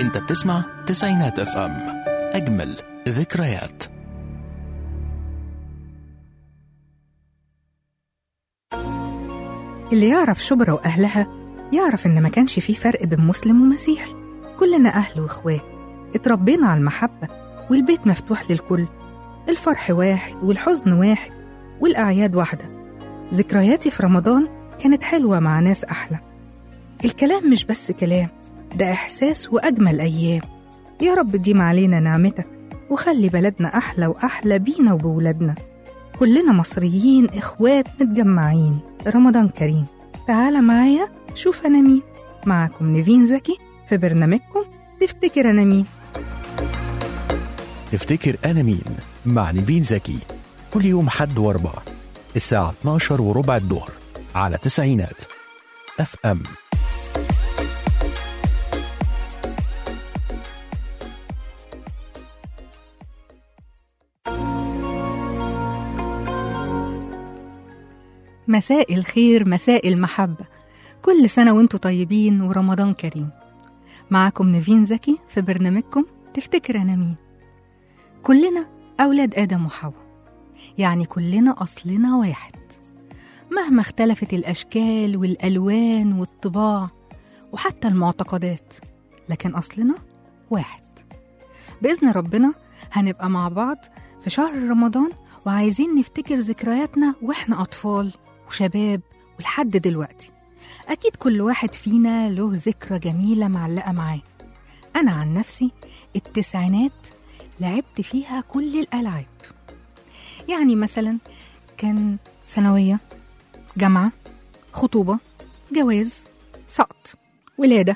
انت بتسمع تسعينات اف ام اجمل ذكريات اللي يعرف شبرا وأهلها يعرف إن ما كانش فيه فرق بين مسلم ومسيحي كلنا أهل وإخوات اتربينا على المحبة والبيت مفتوح للكل الفرح واحد والحزن واحد والأعياد واحدة ذكرياتي في رمضان كانت حلوة مع ناس أحلى الكلام مش بس كلام ده إحساس وأجمل أيام يا رب ديم علينا نعمتك وخلي بلدنا أحلى وأحلى بينا وبولادنا كلنا مصريين إخوات متجمعين رمضان كريم تعال معايا شوف أنا مين معاكم نيفين زكي في برنامجكم تفتكر أنا مين تفتكر انا مين مع نيفين زكي كل يوم حد واربع الساعة 12 وربع الظهر على تسعينات اف ام مساء الخير مساء المحبة كل سنة وانتوا طيبين ورمضان كريم معاكم نيفين زكي في برنامجكم تفتكر أنا مين كلنا أولاد آدم وحواء يعني كلنا أصلنا واحد مهما اختلفت الأشكال والألوان والطباع وحتى المعتقدات لكن أصلنا واحد بإذن ربنا هنبقى مع بعض في شهر رمضان وعايزين نفتكر ذكرياتنا وإحنا أطفال وشباب ولحد دلوقتي أكيد كل واحد فينا له ذكرى جميلة معلقة معاه أنا عن نفسي التسعينات لعبت فيها كل الألعاب يعني مثلا كان ثانوية جامعة خطوبة جواز سقط ولادة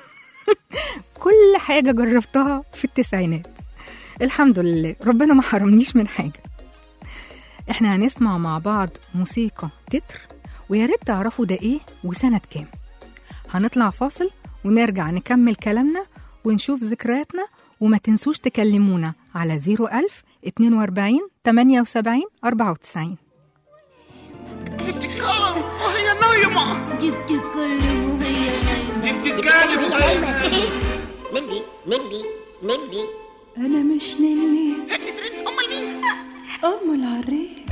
كل حاجة جربتها في التسعينات الحمد لله ربنا ما حرمنيش من حاجة احنا هنسمع مع بعض موسيقى تتر ويا ريت تعرفوا ده ايه وسنة كام هنطلع فاصل ونرجع نكمل كلامنا ونشوف ذكرياتنا وما تنسوش تكلمونا على 01000 42 78 94 بتتكلم وهي نايمة دي بتتكلم وهي نايمة دي بتتكلم وهي نايمة ملي ملي ملي أنا مش نيلي أمال مين؟ أم العريس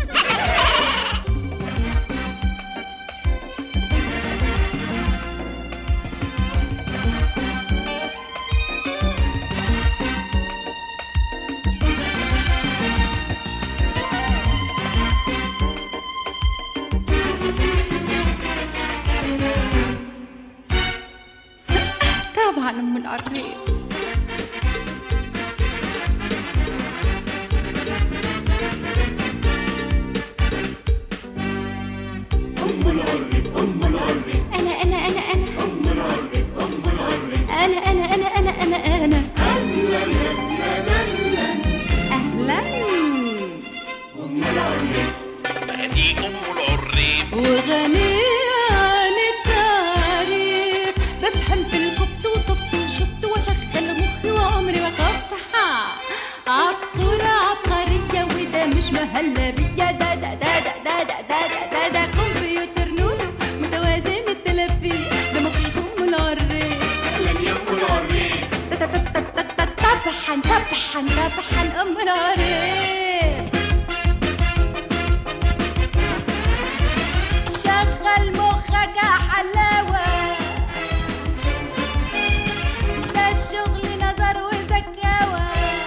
طبعا أم العريس أنا أنا أنا أنا أنا أنا أنا أنا أنا أنا أهلا دي أم العريف وغنية عن التعريف بفهم في الخبط وطبط وشط واشغل مخي وعمري ما خفت عبقرة عبقرية وده مش مهلبية ده ده ده ده ده ده ده ده ده ده كمبيوتر نونو متوازن التلفي ده مخيكم العريف طبحا طبحا طبحا ام العريف شغل مخك يا حلاوة ده الشغل نظر وزكاوة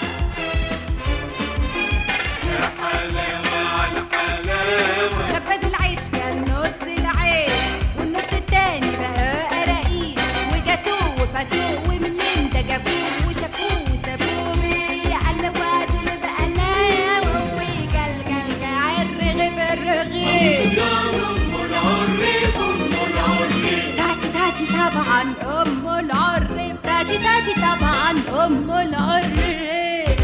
خبز العيش يا النص العيش والنص التاني بقى قراقيش وجاتوه وباتوه ومنين ده جابوه وشافوه وسابوه بيعلقوا عازل بقلاوة ويجلجل الرغيف الرغيف تاتي تاتي طبعا ام العريف تاتي تاتي طبعا ام العريف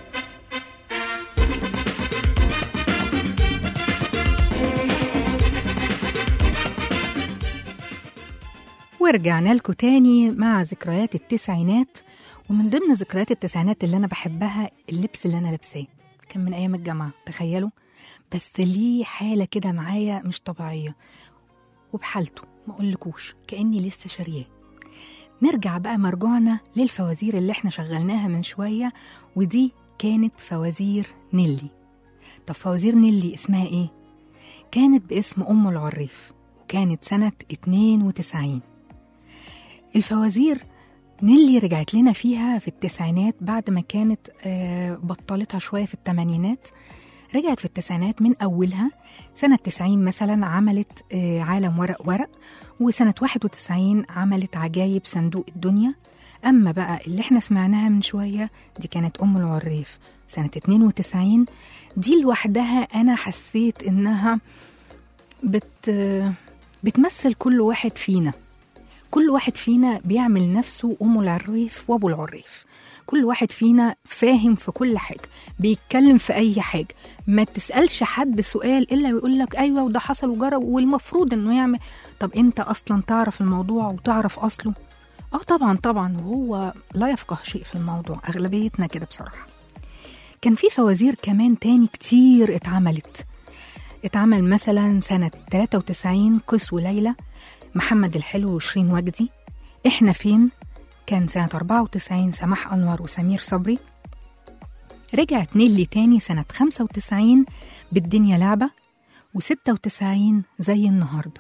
ورجعنا لكم تاني مع ذكريات التسعينات ومن ضمن ذكريات التسعينات اللي أنا بحبها اللبس اللي أنا لابساه كان من أيام الجامعة تخيلوا بس ليه حالة كده معايا مش طبيعية وبحالته ما أقولكوش كأني لسه شارياه نرجع بقى مرجعنا للفوازير اللي احنا شغلناها من شوية ودي كانت فوازير نيلي طب فوازير نيلي اسمها ايه؟ كانت باسم أم العريف وكانت سنة 92 الفوازير نيلي رجعت لنا فيها في التسعينات بعد ما كانت آه، بطلتها شوية في الثمانينات رجعت في التسعينات من أولها سنة 90 مثلا عملت آه، عالم ورق ورق وسنة 91 عملت عجايب صندوق الدنيا أما بقى اللي احنا سمعناها من شوية دي كانت أم العريف سنة 92 دي لوحدها أنا حسيت إنها بت بتمثل كل واحد فينا كل واحد فينا بيعمل نفسه أم العريف وأبو العريف كل واحد فينا فاهم في كل حاجة بيتكلم في أي حاجة ما تسألش حد سؤال إلا ويقول لك أيوة وده حصل وجرى والمفروض إنه يعمل طب أنت أصلا تعرف الموضوع وتعرف أصله اه طبعا طبعا وهو لا يفقه شيء في الموضوع أغلبيتنا كده بصراحة كان في فوازير كمان تاني كتير اتعملت اتعمل مثلا سنة 93 قيس وليلى محمد الحلو وشيرين وجدي احنا فين كان سنة 94 سماح أنور وسمير صبري رجعت نيلي تاني سنة 95 بالدنيا لعبة و96 زي النهاردة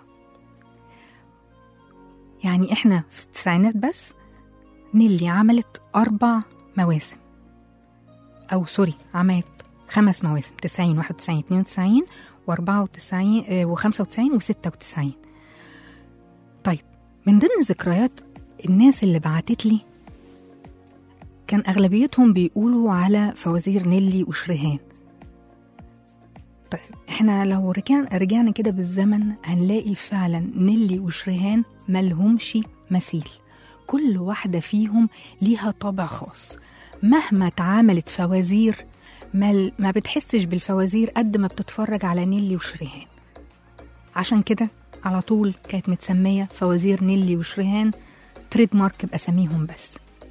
يعني احنا في التسعينات بس نيلي عملت أربع مواسم أو سوري عملت خمس مواسم 90 91 92 و94 و95 و96 طيب من ضمن ذكريات الناس اللي بعتت لي كان أغلبيتهم بيقولوا على فوازير نيلي وشريهان طيب احنا لو رجعنا رجعنا كده بالزمن هنلاقي فعلا نيلي وشريهان ملهمش مثيل كل واحدة فيهم ليها طابع خاص مهما اتعملت فوازير ما, ما بتحسش بالفوازير قد ما بتتفرج على نيلي وشريهان عشان كده على طول كانت متسمية فوازير نيلي وشريهان تريد مارك بأساميهم بس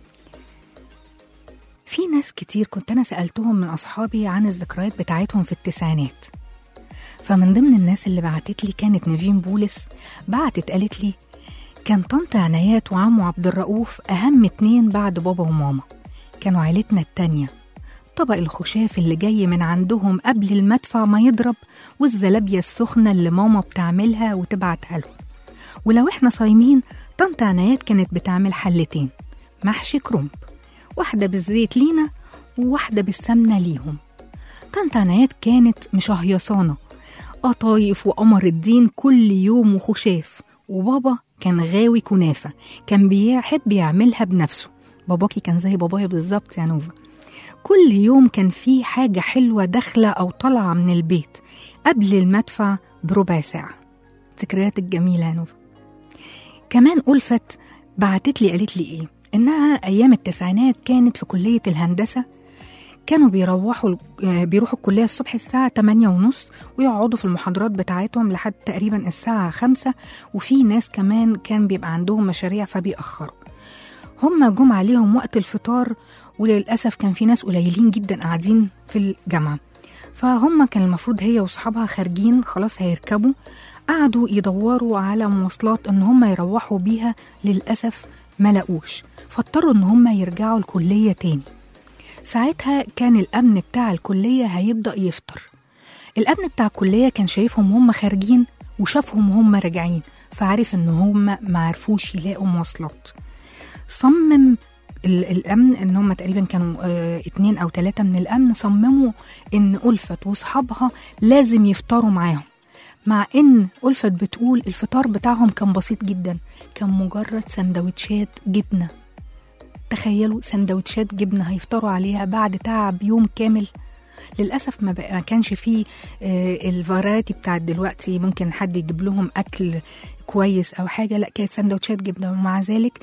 في ناس كتير كنت أنا سألتهم من أصحابي عن الذكريات بتاعتهم في التسعينات فمن ضمن الناس اللي بعتت لي كانت نيفين بولس بعتت قالت لي كان طنط عنايات وعمو عبد الرؤوف أهم اتنين بعد بابا وماما كانوا عيلتنا التانية طبق الخشاف اللي جاي من عندهم قبل المدفع ما يضرب والزلابية السخنة اللي ماما بتعملها وتبعتها لهم ولو احنا صايمين طنط عنايات كانت بتعمل حلتين محشي كرنب واحدة بالزيت لينا وواحدة بالسمنة ليهم طنط عنايات كانت مشهيصانة قطايف وقمر الدين كل يوم وخشاف وبابا كان غاوي كنافة كان بيحب يعملها بنفسه باباكي كان زي بابايا بالظبط يا نوفا كل يوم كان في حاجة حلوة داخلة أو طالعة من البيت قبل المدفع بربع ساعة ذكريات الجميلة يا نوفا كمان ألفت بعتت لي قالت لي إيه إنها أيام التسعينات كانت في كلية الهندسة كانوا بيروحوا بيروحوا الكلية الصبح الساعة 8 ونص ويقعدوا في المحاضرات بتاعتهم لحد تقريبا الساعة 5 وفي ناس كمان كان بيبقى عندهم مشاريع فبيأخروا هم جم عليهم وقت الفطار وللأسف كان في ناس قليلين جدا قاعدين في الجامعة فهم كان المفروض هي وصحابها خارجين خلاص هيركبوا قعدوا يدوروا على مواصلات ان هم يروحوا بيها للأسف ما لقوش فاضطروا ان هم يرجعوا الكلية تاني ساعتها كان الأمن بتاع الكلية هيبدأ يفطر الأمن بتاع الكلية كان شايفهم هم خارجين وشافهم هم راجعين فعرف ان هم معرفوش يلاقوا مواصلات صمم الامن ان هم تقريبا كانوا اه اتنين او تلاتة من الامن صمموا ان الفت واصحابها لازم يفطروا معاهم مع ان الفت بتقول الفطار بتاعهم كان بسيط جدا كان مجرد سندوتشات جبنه تخيلوا سندوتشات جبنه هيفطروا عليها بعد تعب يوم كامل للاسف ما, بقى ما كانش فيه اه الفرايتي بتاعت دلوقتي ممكن حد يجيب لهم اكل كويس او حاجه لا كانت سندوتشات جبنه ومع ذلك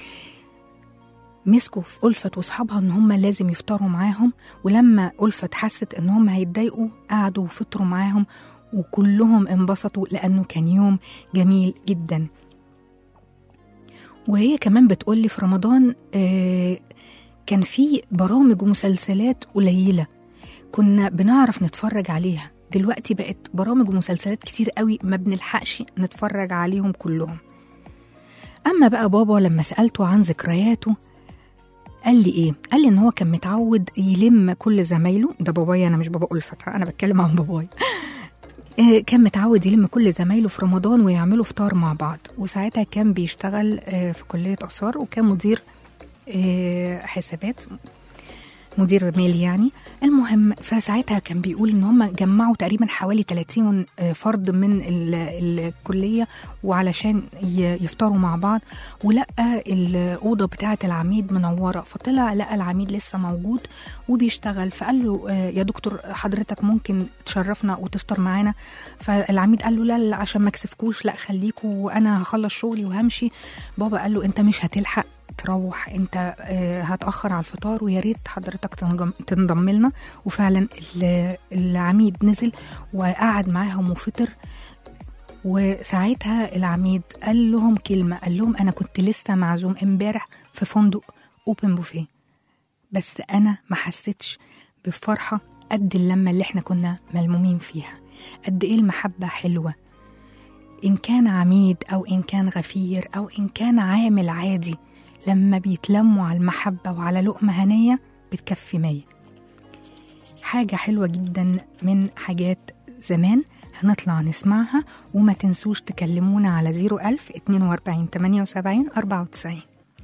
مسكوا في ألفت وأصحابها إن هم لازم يفطروا معاهم ولما ألفت حست إن هم هيتضايقوا قعدوا وفطروا معاهم وكلهم انبسطوا لأنه كان يوم جميل جدا وهي كمان بتقولي في رمضان آه كان في برامج ومسلسلات قليلة كنا بنعرف نتفرج عليها دلوقتي بقت برامج ومسلسلات كتير قوي ما بنلحقش نتفرج عليهم كلهم أما بقى بابا لما سألته عن ذكرياته قال لي إيه؟ قال لي إن هو كان متعود يلم كل زمايله ده بابايا أنا مش بابا ألفت أنا بتكلم عن بابايا آه، كان متعود يلم كل زمايله في رمضان ويعملوا فطار مع بعض وساعتها كان بيشتغل آه، في كلية آثار وكان مدير آه، حسابات مدير مالي يعني المهم فساعتها كان بيقول ان هم جمعوا تقريبا حوالي 30 فرد من ال- الكليه وعلشان ي- يفطروا مع بعض ولقى الاوضه بتاعه العميد منوره فطلع لقى العميد لسه موجود وبيشتغل فقال له آه، يا دكتور حضرتك ممكن تشرفنا وتفطر معانا فالعميد قال له لا لا عشان ما اكسفكوش لا خليكوا وانا هخلص شغلي وهمشي بابا قال له انت مش هتلحق تروح انت آه، هتاخر على الفطار ويا ريت حضرتك تنجم- تنضم لنا وفعلا ال- العميد نزل وقعد معاهم وفطر وساعتها العميد قال لهم كلمه قال لهم انا كنت لسه معزوم امبارح في فندق اوبن بوفيه بس انا ما حسيتش بفرحه قد اللمه اللي احنا كنا ملمومين فيها قد ايه المحبه حلوه إن كان عميد أو إن كان غفير أو إن كان عامل عادي لما بيتلموا على المحبة وعلى لقمة هنية بتكفي مية حاجة حلوة جدا من حاجات زمان هنطلع نسمعها وما تنسوش تكلمونا على 01000 42 78 94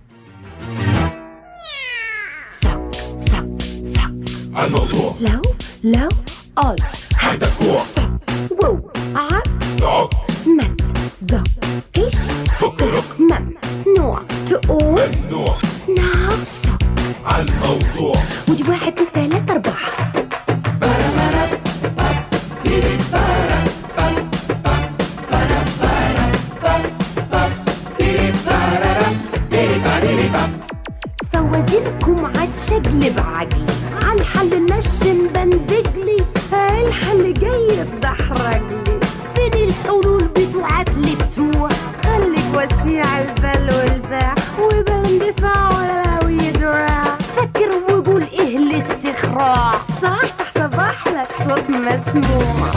الموضوع لو لو قال هذا كوع وو عاد دعك مد ذا ايش فكرك ممنوع تقول ممنوع نفسك الموضوع ودي واحد اتنين تلاتة أربعة فوازيركم عاد شقلب عقلي عالحل نشن بندقلي الحل جاي بحرجلي فين الحلول بتوعت لي بتوع خليك وسيع البال والباع وبندفع ولا ويدراع فكر وقول ايه الاستخراع صح صح صباح لك صوت مسموع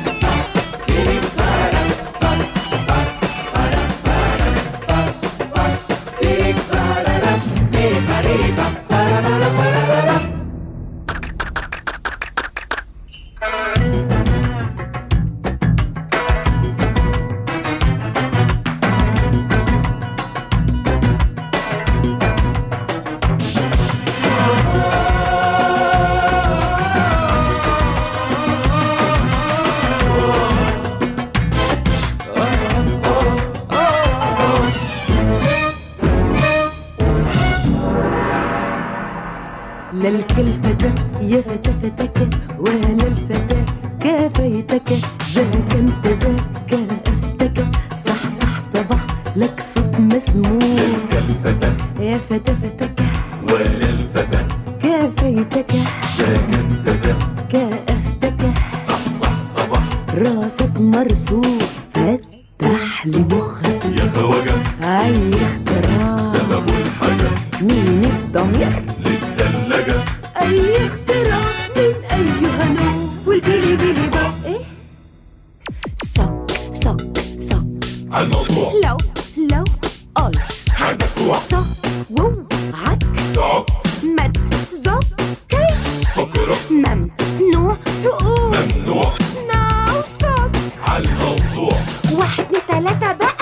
لا الكلفة يا فتى فتك ولا الفتى كفيتك ذاك انت ذاك افتك صح صح صباح لك صوت مسموع الفتى يا فتى فتك وللفتى كفيتك ذاك انت ذاك كافتك صح صح صباح راسك مرفوع فتح لي مخك يا خواجة اي اختراع سبب الحاجة مين الضمير للثلاجة اي اختراع من اي هنو والبيلي بيلي بق ايه صك صك صك الموضوع لو لو قال هذا كوع صك وو عك دعك مد ظب كيش فكرك ممنوع تقول ممنوع ناوصك الموضوع واحد اتنين تلاتة بقى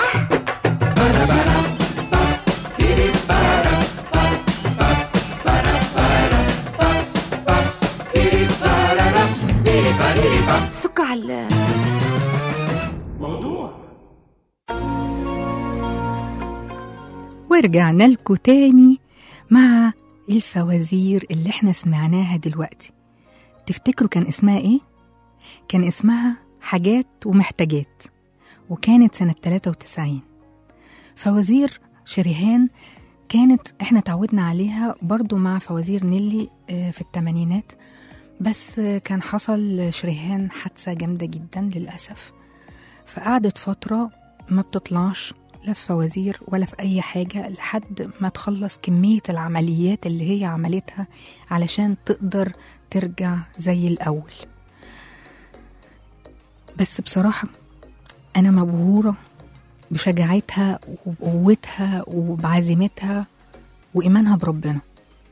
سك على موضوع ورجعنا لكم تاني مع الفوازير اللي احنا سمعناها دلوقتي تفتكروا كان اسمها ايه؟ كان اسمها حاجات ومحتاجات وكانت سنة 93 فوازير شريهان كانت احنا تعودنا عليها برضو مع فوازير نيلي آه، في الثمانينات بس آه، كان حصل شريهان حادثة جامدة جدا للأسف فقعدت فترة ما بتطلعش لا في فوازير ولا في أي حاجة لحد ما تخلص كمية العمليات اللي هي عملتها علشان تقدر ترجع زي الأول بس بصراحة أنا مبهورة بشجاعتها وبقوتها وبعزيمتها وإيمانها بربنا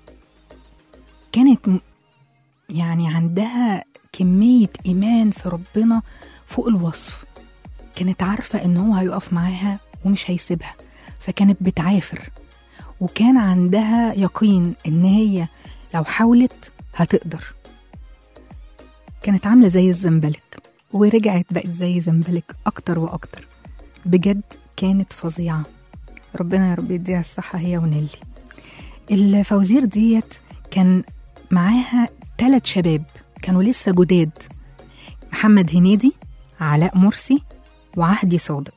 كانت م- يعني عندها كمية إيمان في ربنا فوق الوصف كانت عارفة إن هو هيقف معاها ومش هيسيبها فكانت بتعافر وكان عندها يقين إن هي لو حاولت هتقدر كانت عاملة زي الزنبلك ورجعت بقت زي زنبلك أكتر وأكتر بجد كانت فظيعة ربنا يا رب يديها الصحة هي ونيلي الفوزير ديت كان معاها ثلاث شباب كانوا لسه جداد محمد هنيدي علاء مرسي وعهدي صادق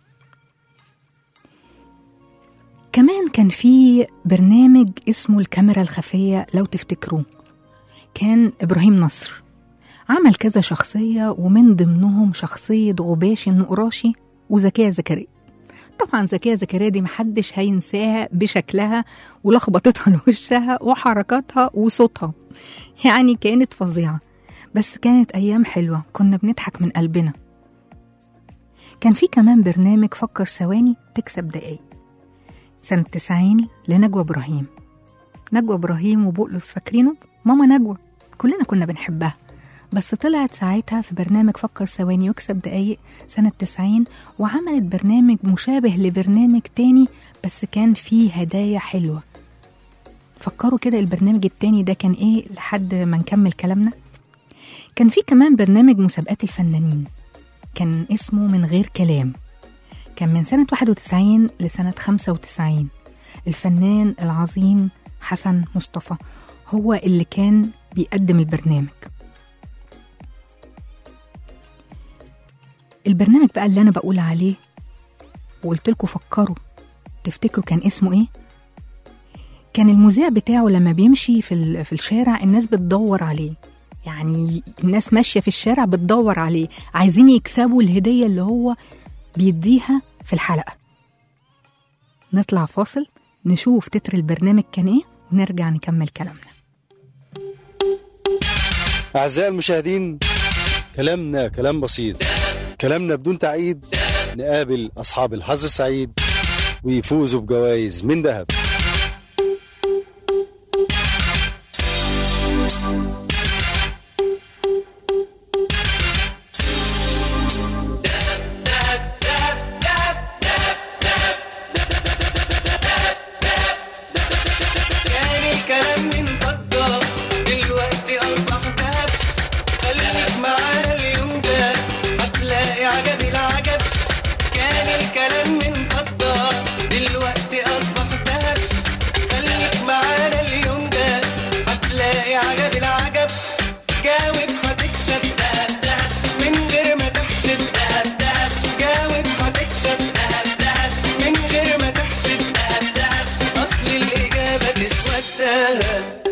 كمان كان في برنامج اسمه الكاميرا الخفية لو تفتكروه كان إبراهيم نصر عمل كذا شخصية ومن ضمنهم شخصية غباشي النقراشي وزكية زكريا طبعا زكية زكريا دي محدش هينساها بشكلها ولخبطتها لوشها وحركاتها وصوتها يعني كانت فظيعة بس كانت أيام حلوة كنا بنضحك من قلبنا كان في كمان برنامج فكر ثواني تكسب دقايق سنة 90 لنجوى إبراهيم نجوى إبراهيم وبقلص فاكرينه ماما نجوى كلنا كنا بنحبها بس طلعت ساعتها في برنامج فكر ثواني يكسب دقايق سنة 90 وعملت برنامج مشابه لبرنامج تاني بس كان فيه هدايا حلوة فكروا كده البرنامج التاني ده كان ايه لحد ما نكمل كلامنا كان في كمان برنامج مسابقات الفنانين كان اسمه من غير كلام كان من سنة 91 لسنة 95 الفنان العظيم حسن مصطفى هو اللي كان بيقدم البرنامج البرنامج بقى اللي أنا بقول عليه وقلت لكم فكروا تفتكروا كان اسمه إيه؟ كان المذيع بتاعه لما بيمشي في, ال- في الشارع الناس بتدور عليه يعني الناس ماشية في الشارع بتدور عليه عايزين يكسبوا الهدية اللي هو بيديها في الحلقة نطلع فاصل نشوف تتر البرنامج كان ايه ونرجع نكمل كلامنا أعزائي المشاهدين كلامنا كلام بسيط كلامنا بدون تعقيد نقابل أصحاب الحظ السعيد ويفوزوا بجوائز من ذهب كان الكلام من فضة دلوقتي أصبح ذهب خليك معانا اليوم ده هتلاقي عجب العجب كان الكلام من فضة دلوقتي أصبح ذهب خليك معانا اليوم ده هتلاقي عجب العجب جاوب هتكسب دهب دهب من غير ما تحسب دهب دهب جاوب هتكسب دهب دهب من غير ما تحسب دهب دهب أصل الإجابة تسوى الدهب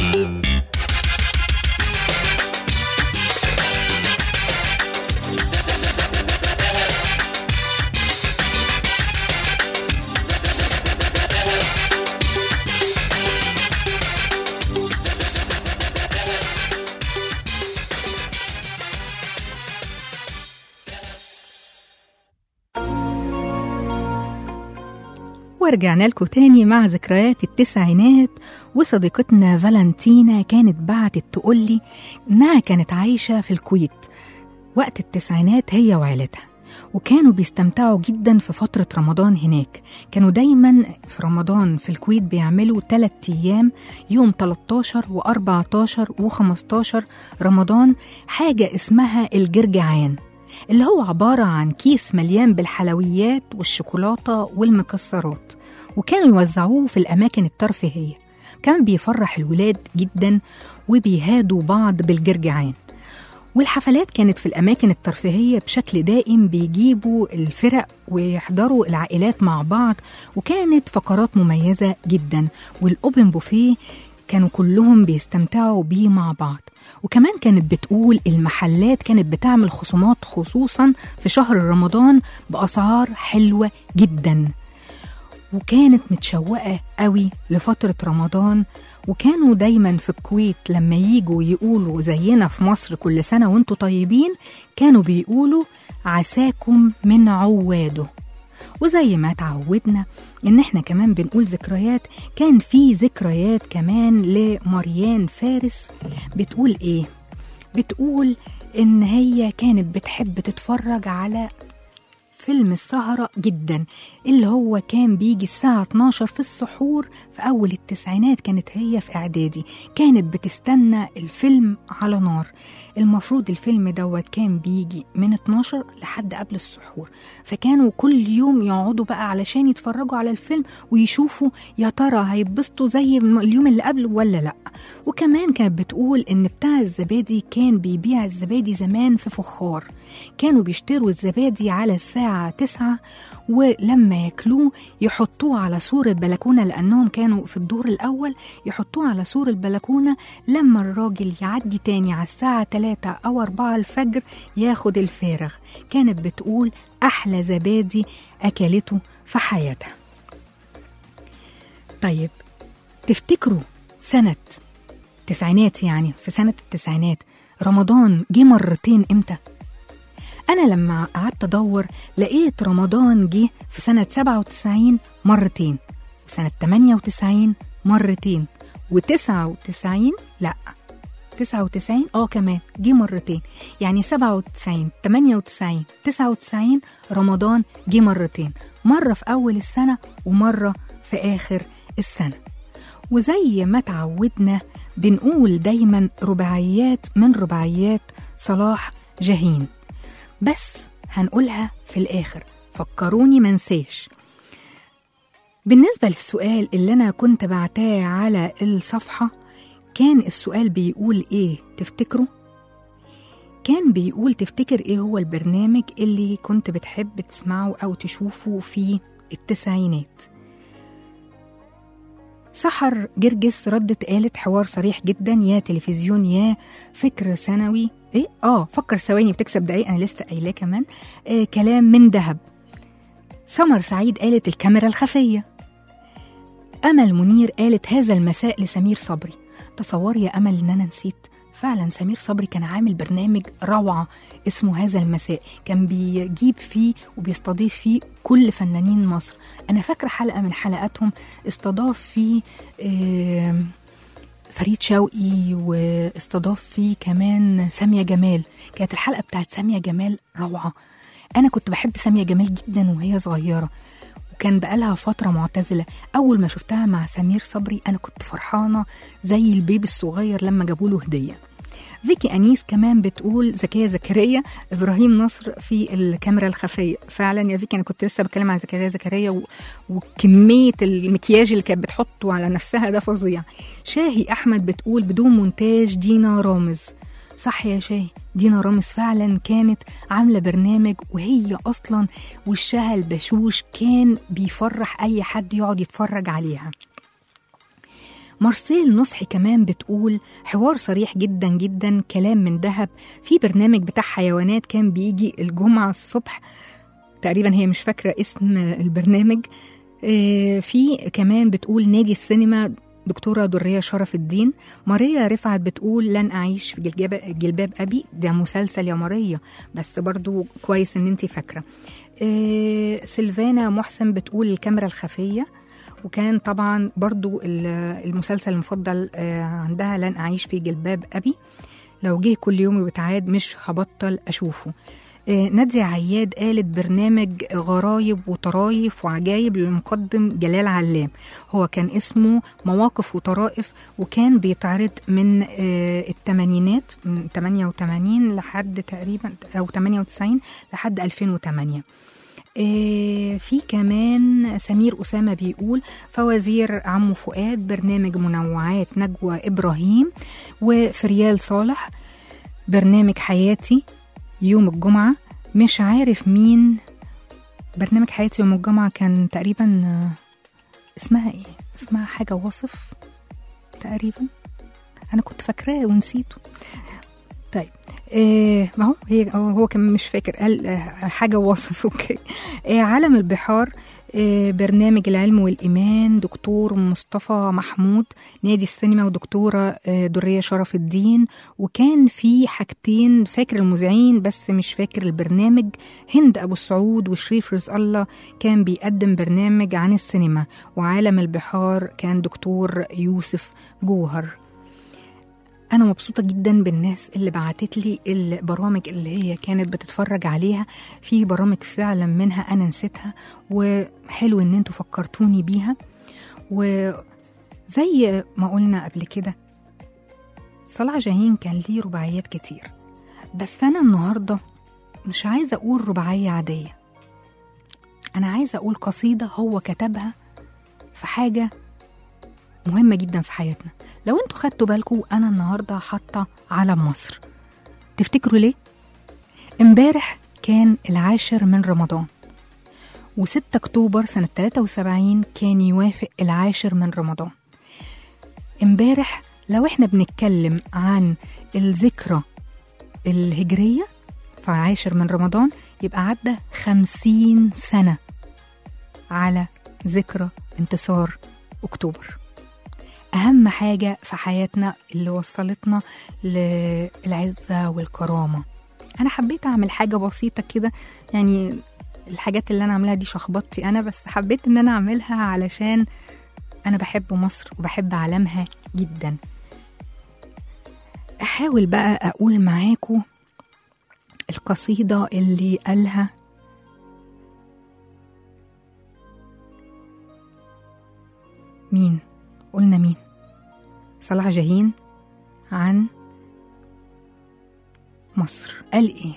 ورجعنا لكم تاني مع ذكريات التسعينات وصديقتنا فالنتينا كانت بعتت تقولي إنها كانت عايشة في الكويت وقت التسعينات هي وعيلتها وكانوا بيستمتعوا جدا في فترة رمضان هناك كانوا دايما في رمضان في الكويت بيعملوا 3 أيام يوم 13 و14 و15 رمضان حاجة اسمها الجرجعان اللي هو عبارة عن كيس مليان بالحلويات والشوكولاتة والمكسرات وكانوا يوزعوه في الأماكن الترفيهية كان بيفرح الولاد جدا وبيهادوا بعض بالجرجعان والحفلات كانت في الأماكن الترفيهية بشكل دائم بيجيبوا الفرق ويحضروا العائلات مع بعض وكانت فقرات مميزة جدا والأوبن بوفيه كانوا كلهم بيستمتعوا بيه مع بعض وكمان كانت بتقول المحلات كانت بتعمل خصومات خصوصا في شهر رمضان بأسعار حلوة جدا وكانت متشوقة قوي لفترة رمضان وكانوا دايما في الكويت لما يجوا يقولوا زينا في مصر كل سنة وانتوا طيبين كانوا بيقولوا عساكم من عواده وزي ما تعودنا ان احنا كمان بنقول ذكريات كان في ذكريات كمان لمريان فارس بتقول ايه بتقول ان هي كانت بتحب تتفرج على فيلم السهرة جدا اللي هو كان بيجي الساعة 12 في السحور في أول التسعينات كانت هي في إعدادي كانت بتستنى الفيلم على نار المفروض الفيلم دوت كان بيجي من 12 لحد قبل السحور فكانوا كل يوم يقعدوا بقى علشان يتفرجوا على الفيلم ويشوفوا يا ترى هيتبسطوا زي اليوم اللي قبله ولا لأ وكمان كانت بتقول إن بتاع الزبادي كان بيبيع الزبادي زمان في فخار كانوا بيشتروا الزبادي على الساعة تسعة ولما ياكلوه يحطوه على سور البلكونة لأنهم كانوا في الدور الأول يحطوه على سور البلكونة لما الراجل يعدي تاني على الساعة تلاتة أو أربعة الفجر ياخد الفارغ كانت بتقول أحلى زبادي أكلته في حياتها طيب تفتكروا سنة تسعينات يعني في سنة التسعينات رمضان جه مرتين امتى؟ أنا لما قعدت أدور لقيت رمضان جه في سنة 97 مرتين وسنة 98 مرتين و99 لأ 99 اه كمان جه مرتين يعني 97 98 99 رمضان جه مرتين مرة في أول السنة ومرة في آخر السنة وزي ما تعودنا بنقول دايما رباعيات من رباعيات صلاح جاهين بس هنقولها في الآخر فكروني منساش بالنسبة للسؤال اللي أنا كنت بعتاه على الصفحة كان السؤال بيقول إيه تفتكروا؟ كان بيقول تفتكر إيه هو البرنامج اللي كنت بتحب تسمعه أو تشوفه في التسعينات سحر جرجس ردت قالت حوار صريح جدا يا تلفزيون يا فكر ثانوي ايه اه فكر ثواني بتكسب دقايق انا لسه قايلاه كمان آه كلام من ذهب سمر سعيد قالت الكاميرا الخفيه امل منير قالت هذا المساء لسمير صبري تصوري يا امل ان انا نسيت فعلا سمير صبري كان عامل برنامج روعة اسمه هذا المساء كان بيجيب فيه وبيستضيف فيه كل فنانين مصر أنا فاكرة حلقة من حلقاتهم استضاف فيه آه فريد شوقي واستضاف فيه كمان سامية جمال كانت الحلقة بتاعت سامية جمال روعة أنا كنت بحب سامية جمال جدا وهي صغيرة وكان بقالها فترة معتزلة أول ما شفتها مع سمير صبري أنا كنت فرحانة زي البيبي الصغير لما جابوا له هدية فيكي أنيس كمان بتقول زكية زكريا إبراهيم نصر في الكاميرا الخفية فعلا يا فيكي أنا كنت لسه بتكلم عن زكريا زكريا و... وكمية المكياج اللي كانت بتحطه على نفسها ده فظيع شاهي أحمد بتقول بدون مونتاج دينا رامز صح يا شاهي دينا رامز فعلا كانت عاملة برنامج وهي أصلا وشها البشوش كان بيفرح أي حد يقعد يتفرج عليها مارسيل نصحي كمان بتقول حوار صريح جدا جدا كلام من ذهب في برنامج بتاع حيوانات كان بيجي الجمعة الصبح تقريبا هي مش فاكرة اسم البرنامج آه، في كمان بتقول نادي السينما دكتورة درية شرف الدين ماريا رفعت بتقول لن أعيش في جلجاب, جلباب أبي ده مسلسل يا ماريا بس برضو كويس إن أنت فاكرة آه، سيلفانا محسن بتقول الكاميرا الخفية وكان طبعا برضو ال- المسلسل المفضل آه، عندها لن أعيش في جلباب أبي لو جه كل يوم وبتعاد مش هبطل أشوفه آه، نادية عياد قالت برنامج غرايب وطرايف وعجايب للمقدم جلال علام هو كان اسمه مواقف وطرائف وكان بيتعرض من آه، الثمانينات من 88 لحد تقريبا أو 98 لحد 2008 آه، في كمان سمير أسامة بيقول فوازير عمو فؤاد برنامج منوعات نجوى إبراهيم وفريال صالح برنامج حياتي يوم الجمعة مش عارف مين برنامج حياتي يوم الجمعة كان تقريبا آه، اسمها ايه اسمها حاجة وصف تقريبا أنا كنت فاكراه ونسيته طيب إيه ما هو هي هو هو كمان مش فاكر قال آه، حاجه وصف اوكي إيه عالم البحار آه، برنامج العلم والإيمان دكتور مصطفى محمود نادي السينما ودكتورة آه، درية شرف الدين وكان في حاجتين فاكر المذيعين بس مش فاكر البرنامج هند أبو السعود وشريف رزق الله كان بيقدم برنامج عن السينما وعالم البحار كان دكتور يوسف جوهر أنا مبسوطة جدا بالناس اللي بعتت لي البرامج اللي هي كانت بتتفرج عليها في برامج فعلا منها أنا نسيتها وحلو إن انتوا فكرتوني بيها وزي ما قلنا قبل كده صلاح جاهين كان ليه رباعيات كتير بس أنا النهاردة مش عايزة أقول رباعية عادية أنا عايزة أقول قصيدة هو كتبها في حاجة مهمة جدا في حياتنا لو انتوا خدتوا بالكم انا النهارده حاطه علم مصر تفتكروا ليه امبارح كان العاشر من رمضان و6 اكتوبر سنه 73 كان يوافق العاشر من رمضان امبارح لو احنا بنتكلم عن الذكرى الهجريه في عاشر من رمضان يبقى عدى خمسين سنه على ذكرى انتصار اكتوبر أهم حاجة في حياتنا اللي وصلتنا للعزة والكرامة أنا حبيت أعمل حاجة بسيطة كده يعني الحاجات اللي أنا عاملاها دي شخبطتي أنا بس حبيت إن أنا أعملها علشان أنا بحب مصر وبحب علمها جدا أحاول بقى أقول معاكم القصيدة اللي قالها مين قلنا مين صلاح جاهين عن مصر قال ايه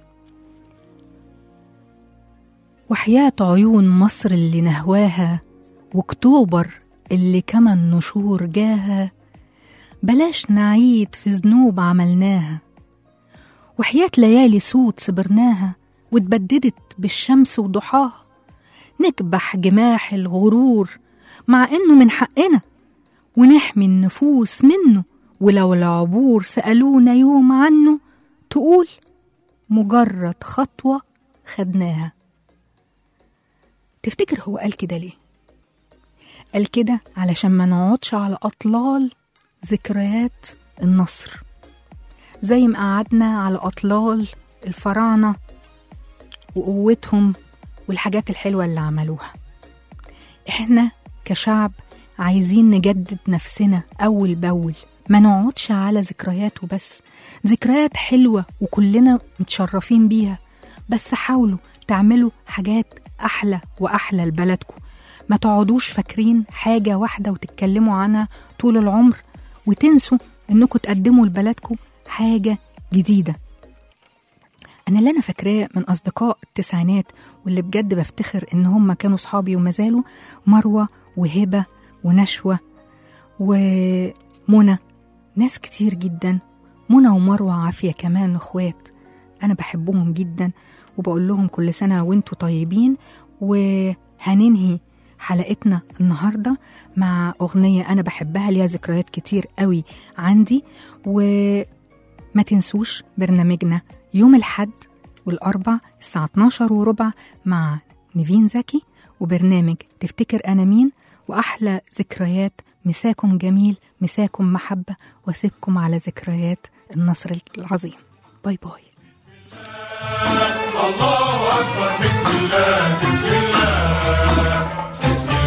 وحياة عيون مصر اللي نهواها واكتوبر اللي كما النشور جاها بلاش نعيد في ذنوب عملناها وحياة ليالي سود صبرناها واتبددت بالشمس وضحاها نكبح جماح الغرور مع انه من حقنا ونحمي النفوس منه ولو العبور سألونا يوم عنه تقول مجرد خطوة خدناها تفتكر هو قال كده ليه؟ قال كده علشان ما نقعدش على أطلال ذكريات النصر زي ما قعدنا على أطلال الفراعنة وقوتهم والحاجات الحلوة اللي عملوها احنا كشعب عايزين نجدد نفسنا أول بأول ما نقعدش على ذكريات وبس ذكريات حلوة وكلنا متشرفين بيها بس حاولوا تعملوا حاجات أحلى وأحلى لبلدكم ما تقعدوش فاكرين حاجة واحدة وتتكلموا عنها طول العمر وتنسوا إنكم تقدموا لبلدكم حاجة جديدة أنا اللي أنا فاكراه من أصدقاء التسعينات واللي بجد بفتخر إن هم كانوا صحابي وما زالوا مروة وهبة ونشوة ومنى ناس كتير جدا منى ومروة عافية كمان اخوات أنا بحبهم جدا وبقول لهم كل سنة وانتوا طيبين وهننهي حلقتنا النهاردة مع أغنية أنا بحبها ليها ذكريات كتير قوي عندي وما تنسوش برنامجنا يوم الحد والأربع الساعة 12 وربع مع نيفين زكي وبرنامج تفتكر أنا مين وأحلى ذكريات مساكم جميل مساكم محبة واسيبكم على ذكريات النصر العظيم باي باي الله أكبر بسم الله بسم الله بسم